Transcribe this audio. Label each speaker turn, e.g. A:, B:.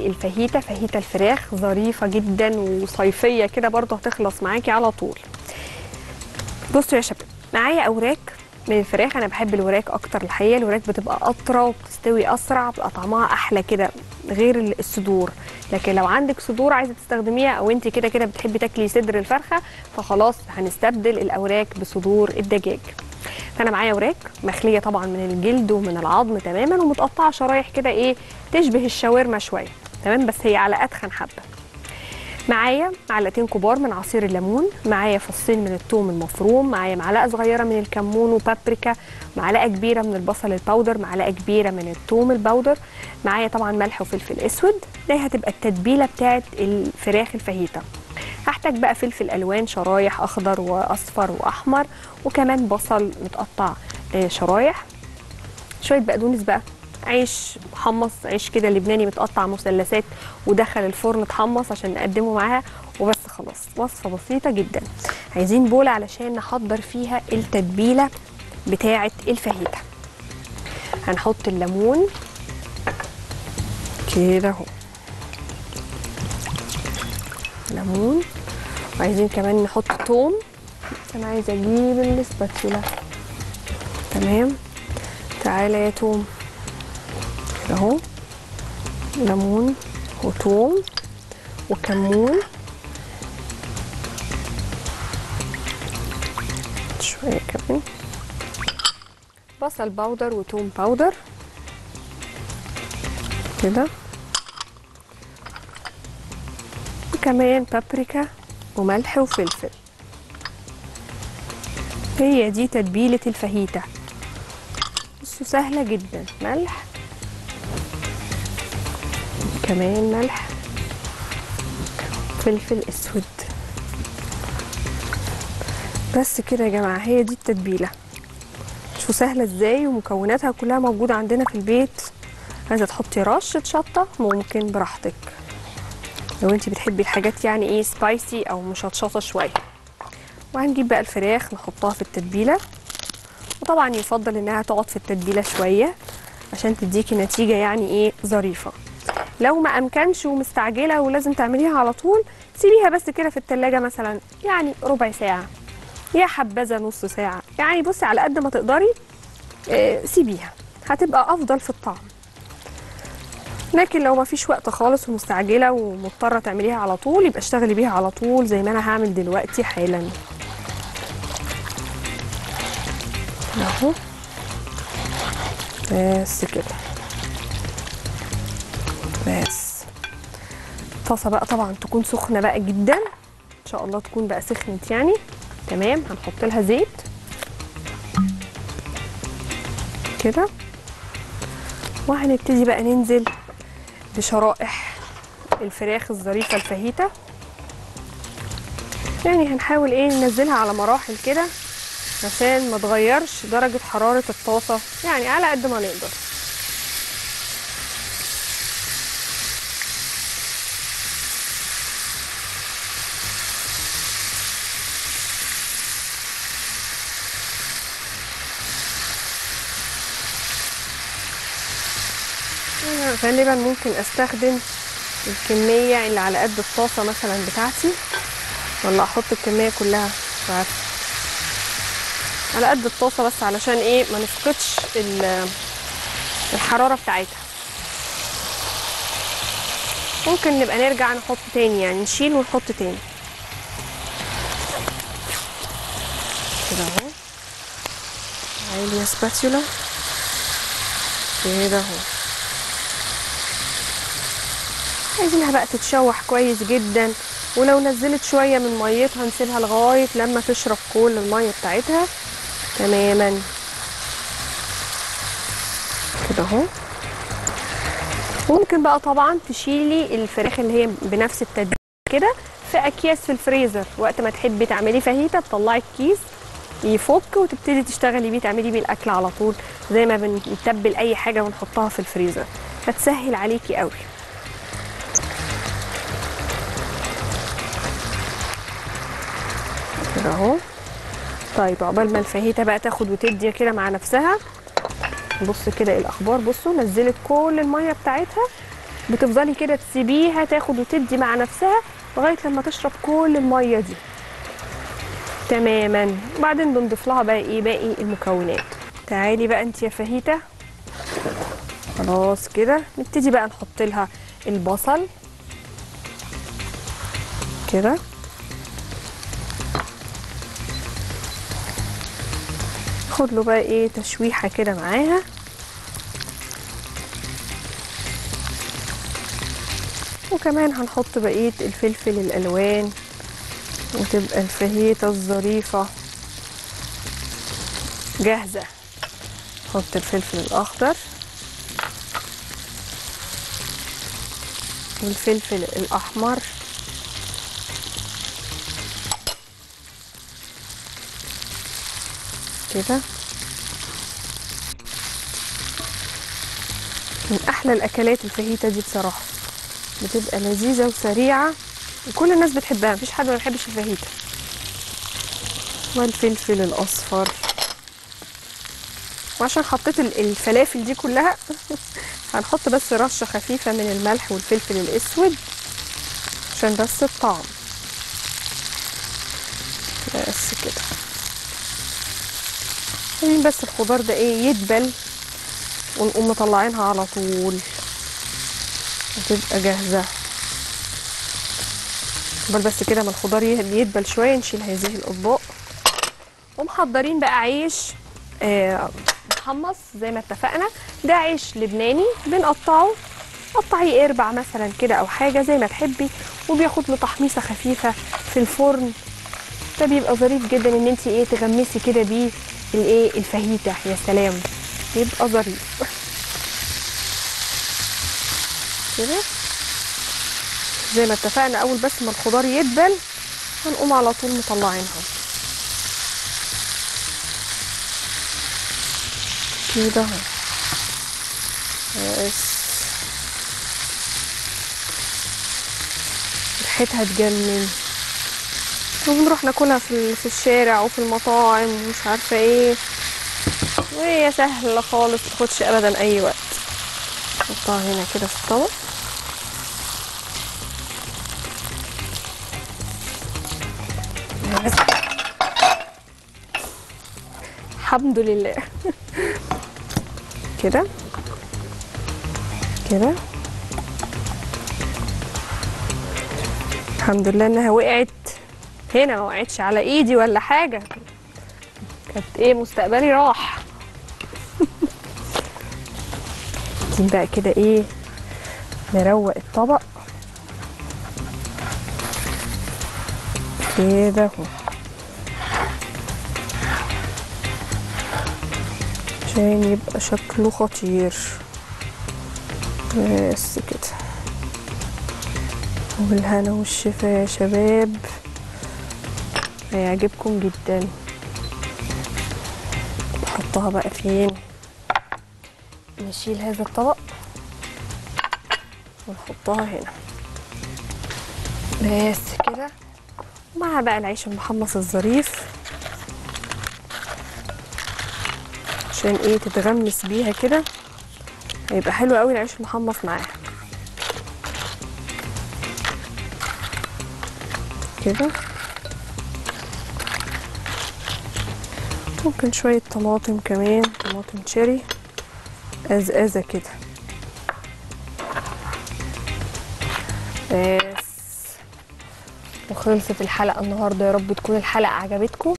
A: الفاهيتا فاهيتا الفراخ ظريفه جدا وصيفيه كده برضه هتخلص معاكي على طول بصوا يا شباب معايا اوراق من الفراخ انا بحب الوراك اكتر الحقيقه الوراك بتبقى اطرى وبتستوي اسرع بيبقى طعمها احلى كده غير الصدور لكن لو عندك صدور عايزه تستخدميها او انت كده كده بتحبي تاكلي صدر الفرخه فخلاص هنستبدل الاوراق بصدور الدجاج فانا معايا وراك مخليه طبعا من الجلد ومن العظم تماما ومتقطعه شرايح كده ايه تشبه الشاورما شويه تمام بس هي على اتخن حبه معايا معلقتين كبار من عصير الليمون معايا فصين من الثوم المفروم معايا معلقه صغيره من الكمون وبابريكا معلقه كبيره من البصل الباودر معلقه كبيره من الثوم الباودر معايا طبعا ملح وفلفل اسود دي هتبقى التتبيله بتاعه الفراخ الفاهيتا هحتاج بقى فلفل الوان شرايح اخضر واصفر واحمر وكمان بصل متقطع آه، شرايح شويه بقدونس بقى عيش محمص عيش كده لبناني متقطع مثلثات ودخل الفرن اتحمص عشان نقدمه معاها وبس خلاص وصفه بسيطه جدا عايزين بوله علشان نحضر فيها التتبيله بتاعه الفاهيتا هنحط الليمون كده اهو ليمون وعايزين كمان نحط توم انا عايزه اجيب الاسباتولا تمام تعالى يا توم كده اهو ليمون وتوم وكمون شويه كمان بصل باودر وتوم باودر كده وكمان بابريكا وملح وفلفل هي دي تتبيلة الفاهيتا بصوا سهلة جدا ملح كمان ملح فلفل اسود بس كده يا جماعة هي دي التتبيلة شوفوا سهلة ازاي ومكوناتها كلها موجودة عندنا في البيت عايزة تحطي رشة شطة ممكن براحتك لو انت بتحبي الحاجات يعني ايه سبايسي او مشطشطه شويه وهنجيب بقى الفراخ نحطها في التتبيله وطبعا يفضل انها تقعد في التتبيله شويه عشان تديكي نتيجه يعني ايه ظريفه لو ما امكنش ومستعجله ولازم تعمليها على طول سيبيها بس كده في التلاجة مثلا يعني ربع ساعه يا حبذا نص ساعه يعني بصي على قد ما تقدري آه، سيبيها هتبقى افضل في الطعم لكن لو ما فيش وقت خالص ومستعجله ومضطره تعمليها على طول يبقى اشتغلي بيها على طول زي ما انا هعمل دلوقتي حالا اهو بس كده بس الطاسه بقى طبعا تكون سخنه بقى جدا ان شاء الله تكون بقى سخنت يعني تمام هنحط لها زيت كده وهنبتدي بقى ننزل بشرائح الفراخ الظريفه الفاهيتا يعني هنحاول ايه ننزلها على مراحل كده عشان ما تغيرش درجه حراره الطاسه يعني على قد ما نقدر غالبا ممكن استخدم الكمية اللي على قد الطاسة مثلا بتاعتي ولا احط الكمية كلها مش عارفة على قد الطاسة بس علشان ايه ما نفقدش ال- الحرارة بتاعتها ممكن نبقى نرجع نحط تاني يعني نشيل ونحط تاني كده اهو عادي يا سباتيولا كده اهو عايزينها بقى تتشوح كويس جدا ولو نزلت شويه من ميتها نسيبها لغايه لما تشرب كل الميه بتاعتها تماما كده اهو ممكن بقى طبعا تشيلي الفراخ اللي هي بنفس التتبيله كده في اكياس في الفريزر وقت ما تحبي تعملي فاهيتا تطلعي الكيس يفك وتبتدي تشتغلي بيه تعملي بيه الاكل على طول زي ما بنتبل اي حاجه ونحطها في الفريزر هتسهل عليكي قوي كده اهو طيب عقبال ما الفاهيتا بقى تاخد وتدي كده مع نفسها بص كده ايه الاخبار بصوا نزلت كل الميه بتاعتها بتفضلي كده تسيبيها تاخد وتدي مع نفسها لغايه لما تشرب كل الميه دي تماما وبعدين بنضيف لها بقى ايه باقي المكونات تعالي بقى انت يا فاهيتا خلاص كده نبتدي بقى نحط لها البصل كده خد له بقى ايه تشويحه كده معاها وكمان هنحط بقيه الفلفل الالوان وتبقى الفاهيتا الظريفه جاهزه نحط الفلفل الاخضر والفلفل الاحمر كده من احلى الاكلات الفاهيتا دي بصراحه بتبقى لذيذه وسريعه وكل الناس بتحبها مفيش حد ما بيحبش الفاهيتا والفلفل الاصفر وعشان حطيت ال- الفلافل دي كلها هنحط بس رشه خفيفه من الملح والفلفل الاسود عشان بس الطعم بس كده عايزين بس الخضار ده ايه يدبل ونقوم مطلعينها على طول وتبقى جاهزة قبل بس كده ما الخضار يه- يدبل شوية نشيل هذه الأطباق ومحضرين بقى عيش آه، محمص زي ما اتفقنا ده عيش لبناني بنقطعه قطعي اربع مثلا كده او حاجه زي ما تحبي وبياخد له تحميصه خفيفه في الفرن ده بيبقى ظريف جدا ان انت ايه تغمسي كده بيه الايه الفاهيتا يا سلام يبقى ظريف كده زي ما اتفقنا اول بس ما الخضار يدبل هنقوم على طول مطلعينها كده اهو بس ريحتها تجنن وبنروح ناكلها في في الشارع وفي المطاعم ومش عارفه ايه وهي سهله خالص متاخدش ابدا اي وقت نحطها هنا كده في الطبق بس. الحمد لله كده كده الحمد لله انها وقعت هنا ما وقعتش على ايدي ولا حاجه كانت ايه مستقبلي راح عايزين بقى كده ايه نروق الطبق كده اهو عشان يبقى شكله خطير بس كده والهنا والشفا يا شباب هيعجبكم جدا نحطها بقى فين نشيل هذا الطبق ونحطها هنا بس كده مع بقى العيش المحمص الظريف عشان ايه تتغمس بيها كده هيبقى حلو قوي العيش المحمص معاها كده ممكن شوية طماطم كمان طماطم تشيري أزأزة كده بس وخلصت الحلقة النهاردة يا رب تكون الحلقة عجبتكم